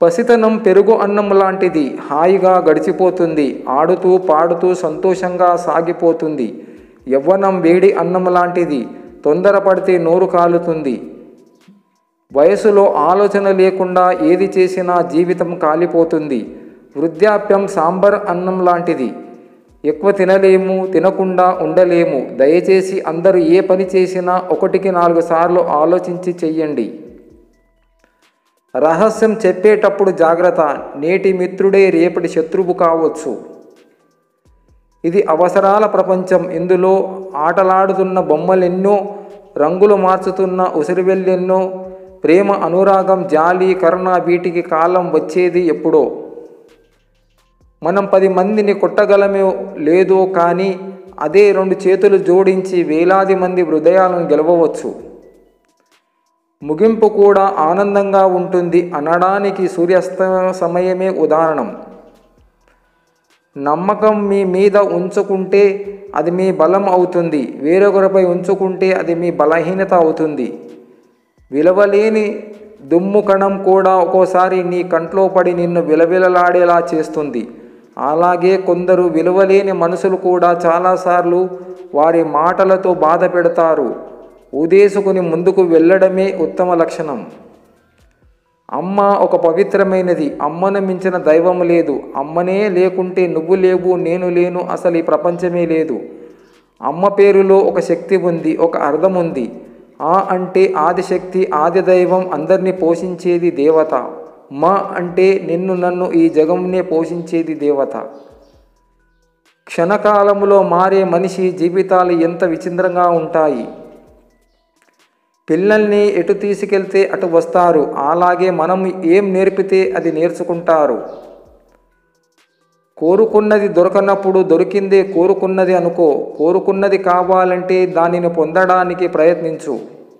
పసితనం పెరుగు అన్నం లాంటిది హాయిగా గడిచిపోతుంది ఆడుతూ పాడుతూ సంతోషంగా సాగిపోతుంది యవ్వనం వేడి అన్నం లాంటిది తొందరపడితే నోరు కాలుతుంది వయసులో ఆలోచన లేకుండా ఏది చేసినా జీవితం కాలిపోతుంది వృద్ధాప్యం సాంబార్ అన్నం లాంటిది ఎక్కువ తినలేము తినకుండా ఉండలేము దయచేసి అందరూ ఏ పని చేసినా ఒకటికి నాలుగు సార్లు ఆలోచించి చెయ్యండి రహస్యం చెప్పేటప్పుడు జాగ్రత్త నేటి మిత్రుడే రేపటి శత్రువు కావచ్చు ఇది అవసరాల ప్రపంచం ఇందులో ఆటలాడుతున్న బొమ్మలెన్నో రంగులు మార్చుతున్న ఉసిరివెల్లెన్నో ప్రేమ అనురాగం జాలి కరుణ వీటికి కాలం వచ్చేది ఎప్పుడో మనం పది మందిని కొట్టగలమో లేదో కానీ అదే రెండు చేతులు జోడించి వేలాది మంది హృదయాలను గెలవవచ్చు ముగింపు కూడా ఆనందంగా ఉంటుంది అనడానికి సూర్యాస్త సమయమే ఉదాహరణం నమ్మకం మీ మీద ఉంచుకుంటే అది మీ బలం అవుతుంది వేరొకరిపై ఉంచుకుంటే అది మీ బలహీనత అవుతుంది విలువలేని దుమ్ము కణం కూడా ఒక్కోసారి నీ కంట్లో పడి నిన్ను విలవిలలాడేలా చేస్తుంది అలాగే కొందరు విలువలేని మనుషులు కూడా చాలాసార్లు వారి మాటలతో బాధ పెడతారు ఉదేసుకుని ముందుకు వెళ్ళడమే ఉత్తమ లక్షణం అమ్మ ఒక పవిత్రమైనది అమ్మను మించిన దైవం లేదు అమ్మనే లేకుంటే నువ్వు లేవు నేను లేను అసలు ఈ ప్రపంచమే లేదు అమ్మ పేరులో ఒక శక్తి ఉంది ఒక అర్థం ఉంది ఆ అంటే ఆదిశక్తి ఆది దైవం అందరినీ పోషించేది దేవత మా అంటే నిన్ను నన్ను ఈ జగంనే పోషించేది దేవత క్షణకాలములో మారే మనిషి జీవితాలు ఎంత విచిత్రంగా ఉంటాయి పిల్లల్ని ఎటు తీసుకెళ్తే అటు వస్తారు అలాగే మనం ఏం నేర్పితే అది నేర్చుకుంటారు కోరుకున్నది దొరకనప్పుడు దొరికిందే కోరుకున్నది అనుకో కోరుకున్నది కావాలంటే దానిని పొందడానికి ప్రయత్నించు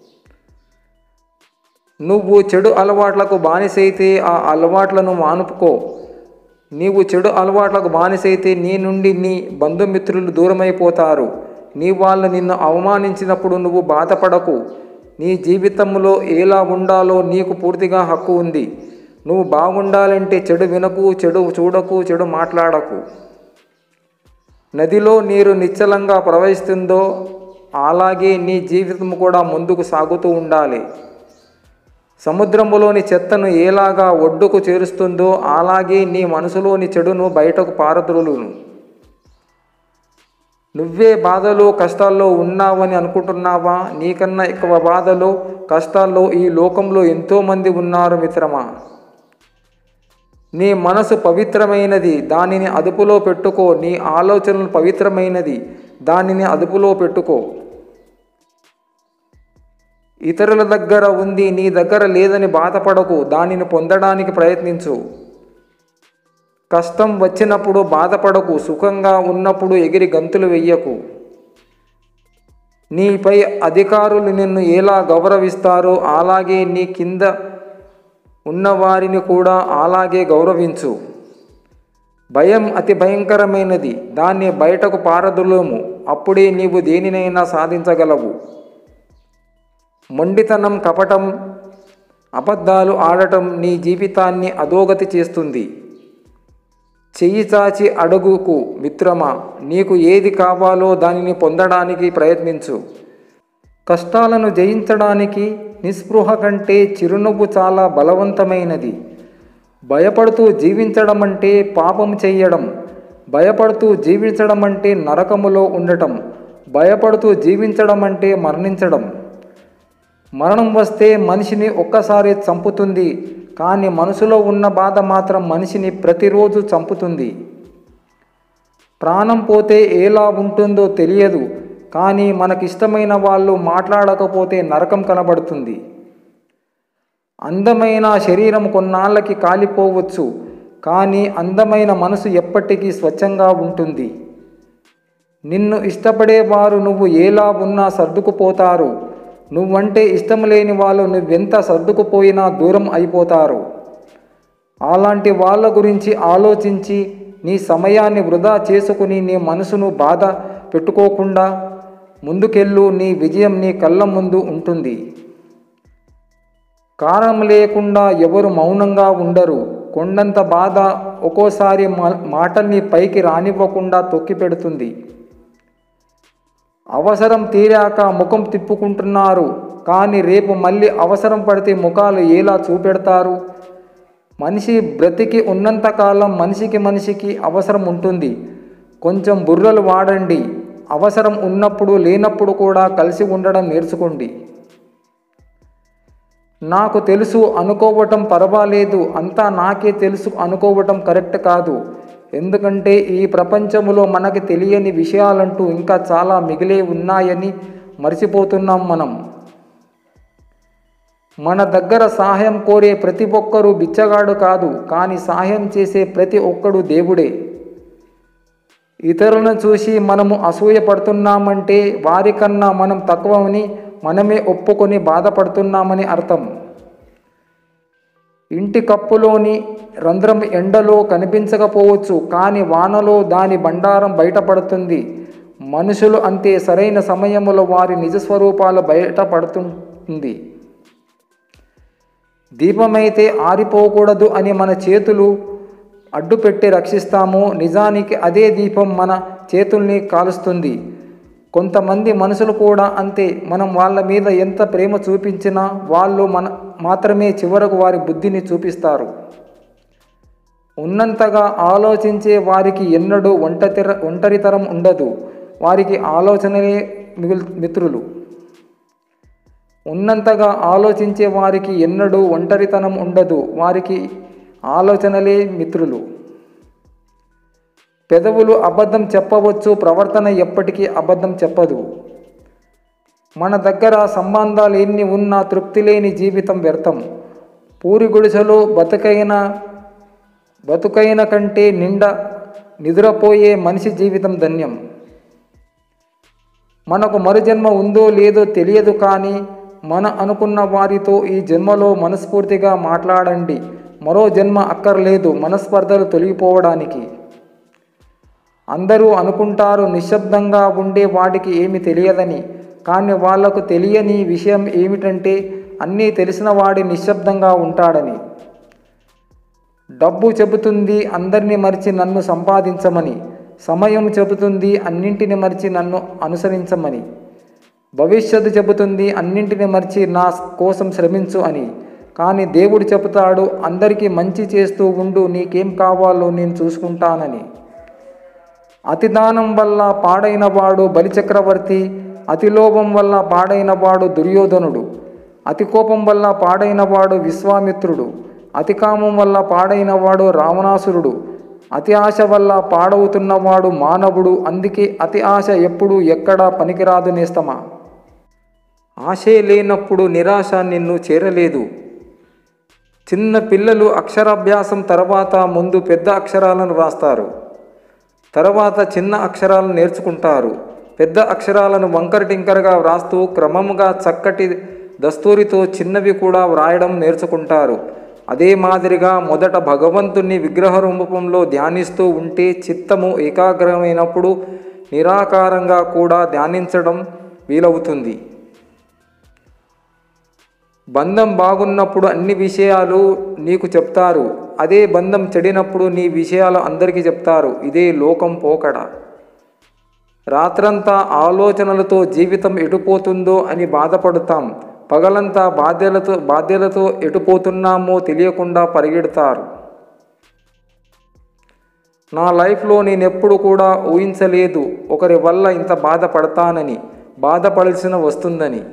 నువ్వు చెడు అలవాట్లకు బానిసైతే ఆ అలవాట్లను మానుపుకో నీవు చెడు అలవాట్లకు బానిసైతే నీ నుండి నీ బంధుమిత్రులు దూరమైపోతారు నీ వాళ్ళు నిన్ను అవమానించినప్పుడు నువ్వు బాధపడకు నీ జీవితంలో ఎలా ఉండాలో నీకు పూర్తిగా హక్కు ఉంది నువ్వు బాగుండాలంటే చెడు వినకు చెడు చూడకు చెడు మాట్లాడకు నదిలో నీరు నిశ్చలంగా ప్రవహిస్తుందో అలాగే నీ జీవితం కూడా ముందుకు సాగుతూ ఉండాలి సముద్రములోని చెత్తను ఎలాగా ఒడ్డుకు చేరుస్తుందో అలాగే నీ మనసులోని చెడును బయటకు పారద్రోలును నువ్వే బాధలో కష్టాల్లో ఉన్నావని అనుకుంటున్నావా నీకన్నా ఎక్కువ బాధలో కష్టాల్లో ఈ లోకంలో ఎంతోమంది ఉన్నారు మిత్రమా నీ మనసు పవిత్రమైనది దానిని అదుపులో పెట్టుకో నీ ఆలోచనలు పవిత్రమైనది దానిని అదుపులో పెట్టుకో ఇతరుల దగ్గర ఉంది నీ దగ్గర లేదని బాధపడకు దానిని పొందడానికి ప్రయత్నించు కష్టం వచ్చినప్పుడు బాధపడకు సుఖంగా ఉన్నప్పుడు ఎగిరి గంతులు వెయ్యకు నీపై అధికారులు నిన్ను ఎలా గౌరవిస్తారో అలాగే నీ కింద ఉన్నవారిని కూడా అలాగే గౌరవించు భయం అతి భయంకరమైనది దాన్ని బయటకు పారదులేము అప్పుడే నీవు దేనినైనా సాధించగలవు మొండితనం కపటం అబద్ధాలు ఆడటం నీ జీవితాన్ని అధోగతి చేస్తుంది చెయ్యి చాచి అడుగుకు మిత్రమా నీకు ఏది కావాలో దానిని పొందడానికి ప్రయత్నించు కష్టాలను జయించడానికి నిస్పృహ కంటే చిరునవ్వు చాలా బలవంతమైనది భయపడుతూ జీవించడం అంటే పాపం చెయ్యడం భయపడుతూ జీవించడం అంటే నరకములో ఉండటం భయపడుతూ జీవించడం అంటే మరణించడం మరణం వస్తే మనిషిని ఒక్కసారి చంపుతుంది కానీ మనసులో ఉన్న బాధ మాత్రం మనిషిని ప్రతిరోజు చంపుతుంది ప్రాణం పోతే ఎలా ఉంటుందో తెలియదు కానీ మనకిష్టమైన వాళ్ళు మాట్లాడకపోతే నరకం కనబడుతుంది అందమైన శరీరం కొన్నాళ్ళకి కాలిపోవచ్చు కానీ అందమైన మనసు ఎప్పటికీ స్వచ్ఛంగా ఉంటుంది నిన్ను ఇష్టపడేవారు నువ్వు ఎలా ఉన్నా సర్దుకుపోతారు నువ్వంటే ఇష్టం లేని వాళ్ళు నువ్వెంత సర్దుకుపోయినా దూరం అయిపోతారు అలాంటి వాళ్ళ గురించి ఆలోచించి నీ సమయాన్ని వృధా చేసుకుని నీ మనసును బాధ పెట్టుకోకుండా ముందుకెళ్ళు నీ విజయం నీ కళ్ళ ముందు ఉంటుంది కారణం లేకుండా ఎవరు మౌనంగా ఉండరు కొండంత బాధ ఒక్కోసారి మా- మాటల్ని పైకి రానివ్వకుండా తొక్కి పెడుతుంది అవసరం తీరాక ముఖం తిప్పుకుంటున్నారు కానీ రేపు మళ్ళీ అవసరం పడితే ముఖాలు ఎలా చూపెడతారు మనిషి బ్రతికి ఉన్నంతకాలం మనిషికి మనిషికి అవసరం ఉంటుంది కొంచెం బుర్రలు వాడండి అవసరం ఉన్నప్పుడు లేనప్పుడు కూడా కలిసి ఉండడం నేర్చుకోండి నాకు తెలుసు అనుకోవటం పర్వాలేదు అంతా నాకే తెలుసు అనుకోవటం కరెక్ట్ కాదు ఎందుకంటే ఈ ప్రపంచంలో మనకి తెలియని విషయాలంటూ ఇంకా చాలా మిగిలే ఉన్నాయని మర్చిపోతున్నాం మనం మన దగ్గర సహాయం కోరే ప్రతి ఒక్కరూ బిచ్చగాడు కాదు కానీ సహాయం చేసే ప్రతి ఒక్కడు దేవుడే ఇతరులను చూసి మనము అసూయ పడుతున్నామంటే వారికన్నా మనం తక్కువని మనమే ఒప్పుకొని బాధపడుతున్నామని అర్థం ఇంటి కప్పులోని రంధ్రం ఎండలో కనిపించకపోవచ్చు కానీ వానలో దాని బండారం బయటపడుతుంది మనుషులు అంతే సరైన సమయంలో వారి నిజస్వరూపాలు బయటపడుతుంది దీపమైతే ఆరిపోకూడదు అని మన చేతులు అడ్డుపెట్టి రక్షిస్తాము నిజానికి అదే దీపం మన చేతుల్ని కాలుస్తుంది కొంతమంది మనుషులు కూడా అంతే మనం వాళ్ళ మీద ఎంత ప్రేమ చూపించినా వాళ్ళు మన మాత్రమే చివరకు వారి బుద్ధిని చూపిస్తారు ఉన్నంతగా ఆలోచించే వారికి ఎన్నడూ ఒంటరితర ఒంటరితరం ఉండదు వారికి ఆలోచనలే మిగులు మిత్రులు ఉన్నంతగా ఆలోచించే వారికి ఎన్నడూ ఒంటరితనం ఉండదు వారికి ఆలోచనలే మిత్రులు పెదవులు అబద్ధం చెప్పవచ్చు ప్రవర్తన ఎప్పటికీ అబద్ధం చెప్పదు మన దగ్గర సంబంధాలు ఎన్ని ఉన్నా తృప్తి లేని జీవితం వ్యర్థం పూరి గుడిసెలో బతుకైన బతుకైన కంటే నిండా నిద్రపోయే మనిషి జీవితం ధన్యం మనకు మరుజన్మ ఉందో లేదో తెలియదు కానీ మన అనుకున్న వారితో ఈ జన్మలో మనస్ఫూర్తిగా మాట్లాడండి మరో జన్మ అక్కర్లేదు మనస్పర్ధలు తొలగిపోవడానికి అందరూ అనుకుంటారు నిశ్శబ్దంగా ఉండే వాడికి ఏమి తెలియదని కానీ వాళ్లకు తెలియని విషయం ఏమిటంటే అన్నీ తెలిసిన వాడి నిశ్శబ్దంగా ఉంటాడని డబ్బు చెబుతుంది అందరినీ మరిచి నన్ను సంపాదించమని సమయం చెబుతుంది అన్నింటిని మరిచి నన్ను అనుసరించమని భవిష్యత్తు చెబుతుంది అన్నింటిని మరిచి నా కోసం శ్రమించు అని కానీ దేవుడు చెబుతాడు అందరికీ మంచి చేస్తూ ఉండు నీకేం కావాలో నేను చూసుకుంటానని అతిదానం వల్ల పాడైన వాడు బలిచక్రవర్తి అతి లోభం వల్ల పాడైన వాడు దుర్యోధనుడు అతి కోపం వల్ల పాడైన వాడు విశ్వామిత్రుడు అతి కామం వల్ల పాడైన వాడు రావణాసురుడు అతి ఆశ వల్ల పాడవుతున్నవాడు మానవుడు అందుకే అతి ఆశ ఎప్పుడు ఎక్కడా పనికిరాదు నేస్తమా ఆశే లేనప్పుడు నిరాశ నిన్ను చేరలేదు చిన్న పిల్లలు అక్షరాభ్యాసం తర్వాత ముందు పెద్ద అక్షరాలను వ్రాస్తారు తర్వాత చిన్న అక్షరాలను నేర్చుకుంటారు పెద్ద అక్షరాలను వంకర టింకరగా వ్రాస్తూ క్రమముగా చక్కటి దస్తూరితో చిన్నవి కూడా వ్రాయడం నేర్చుకుంటారు అదే మాదిరిగా మొదట భగవంతుణ్ణి విగ్రహ రూపంలో ధ్యానిస్తూ ఉంటే చిత్తము ఏకాగ్రమైనప్పుడు నిరాకారంగా కూడా ధ్యానించడం వీలవుతుంది బంధం బాగున్నప్పుడు అన్ని విషయాలు నీకు చెప్తారు అదే బంధం చెడినప్పుడు నీ విషయాలు అందరికీ చెప్తారు ఇదే లోకం పోకడ రాత్రంతా ఆలోచనలతో జీవితం ఎటుపోతుందో అని బాధపడతాం పగలంతా బాధ్యలతో బాధ్యలతో ఎటుపోతున్నామో తెలియకుండా పరిగెడతారు నా లైఫ్లో నేనెప్పుడు కూడా ఊహించలేదు ఒకరి వల్ల ఇంత బాధపడతానని బాధపడాల్సిన వస్తుందని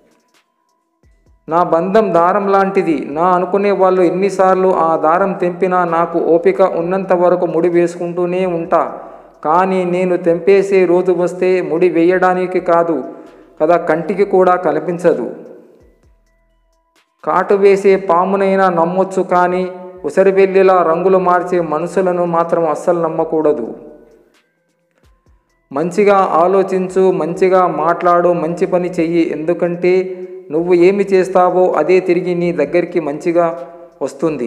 నా బంధం దారం లాంటిది నా అనుకునే వాళ్ళు ఎన్నిసార్లు ఆ దారం తెంపినా నాకు ఓపిక ఉన్నంత వరకు ముడి వేసుకుంటూనే ఉంటా కానీ నేను తెంపేసే రోజు వస్తే ముడి వేయడానికి కాదు కదా కంటికి కూడా కనిపించదు కాటు వేసే పామునైనా నమ్మొచ్చు కానీ ఉసరివెల్లిలా రంగులు మార్చే మనుషులను మాత్రం అస్సలు నమ్మకూడదు మంచిగా ఆలోచించు మంచిగా మాట్లాడు మంచి పని చెయ్యి ఎందుకంటే నువ్వు ఏమి చేస్తావో అదే తిరిగి నీ దగ్గరికి మంచిగా వస్తుంది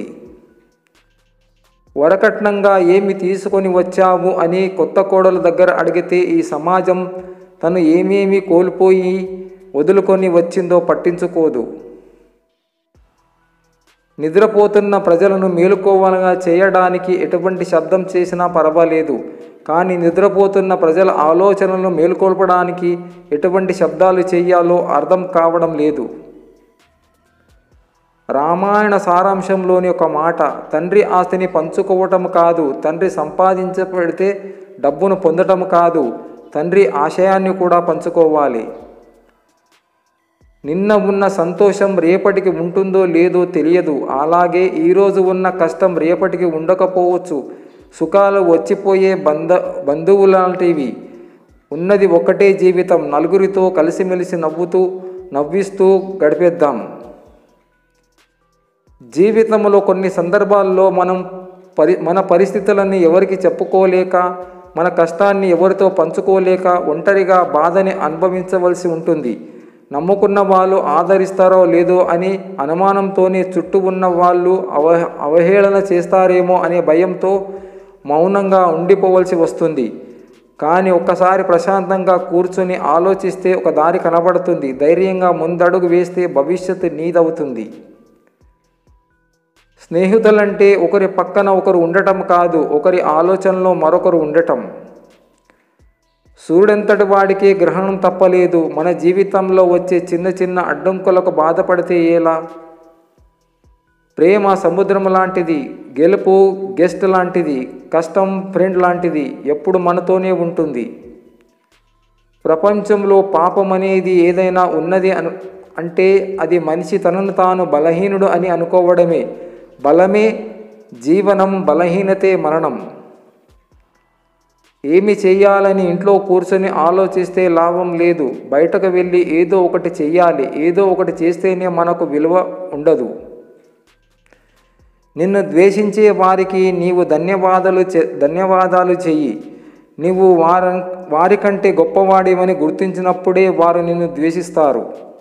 వరకట్నంగా ఏమి తీసుకొని వచ్చావు అని కొత్త కోడల దగ్గర అడిగితే ఈ సమాజం తను ఏమేమి కోల్పోయి వదులుకొని వచ్చిందో పట్టించుకోదు నిద్రపోతున్న ప్రజలను మేలుకోవాలగా చేయడానికి ఎటువంటి శబ్దం చేసినా పర్వాలేదు కానీ నిద్రపోతున్న ప్రజల ఆలోచనలను మేలుకొల్పడానికి ఎటువంటి శబ్దాలు చేయాలో అర్థం కావడం లేదు రామాయణ సారాంశంలోని ఒక మాట తండ్రి ఆస్తిని పంచుకోవటం కాదు తండ్రి సంపాదించబడితే డబ్బును పొందటం కాదు తండ్రి ఆశయాన్ని కూడా పంచుకోవాలి నిన్న ఉన్న సంతోషం రేపటికి ఉంటుందో లేదో తెలియదు అలాగే ఈరోజు ఉన్న కష్టం రేపటికి ఉండకపోవచ్చు సుఖాలు వచ్చిపోయే బంధ బంధువులాంటివి ఉన్నది ఒకటే జీవితం నలుగురితో కలిసిమెలిసి నవ్వుతూ నవ్విస్తూ గడిపేద్దాం జీవితంలో కొన్ని సందర్భాల్లో మనం పరి మన పరిస్థితులన్నీ ఎవరికి చెప్పుకోలేక మన కష్టాన్ని ఎవరితో పంచుకోలేక ఒంటరిగా బాధని అనుభవించవలసి ఉంటుంది నమ్ముకున్న వాళ్ళు ఆదరిస్తారో లేదో అని అనుమానంతోనే చుట్టూ ఉన్న వాళ్ళు అవ అవహేళన చేస్తారేమో అనే భయంతో మౌనంగా ఉండిపోవలసి వస్తుంది కానీ ఒక్కసారి ప్రశాంతంగా కూర్చుని ఆలోచిస్తే ఒక దారి కనబడుతుంది ధైర్యంగా ముందడుగు వేస్తే భవిష్యత్తు నీదవుతుంది స్నేహితులంటే ఒకరి పక్కన ఒకరు ఉండటం కాదు ఒకరి ఆలోచనలో మరొకరు ఉండటం సూర్యుడంతటి వాడికే గ్రహణం తప్పలేదు మన జీవితంలో వచ్చే చిన్న చిన్న అడ్డంకులకు బాధపడితే ఎలా ప్రేమ సముద్రం లాంటిది గెలుపు గెస్ట్ లాంటిది కష్టం ఫ్రెండ్ లాంటిది ఎప్పుడు మనతోనే ఉంటుంది ప్రపంచంలో పాపం అనేది ఏదైనా ఉన్నది అను అంటే అది మనిషి తనను తాను బలహీనుడు అని అనుకోవడమే బలమే జీవనం బలహీనతే మరణం ఏమి చెయ్యాలని ఇంట్లో కూర్చొని ఆలోచిస్తే లాభం లేదు బయటకు వెళ్ళి ఏదో ఒకటి చెయ్యాలి ఏదో ఒకటి చేస్తేనే మనకు విలువ ఉండదు నిన్ను ద్వేషించే వారికి నీవు ధన్యవాదాలు చె ధన్యవాదాలు చెయ్యి నీవు వార వారికంటే గొప్పవాడివని గుర్తించినప్పుడే వారు నిన్ను ద్వేషిస్తారు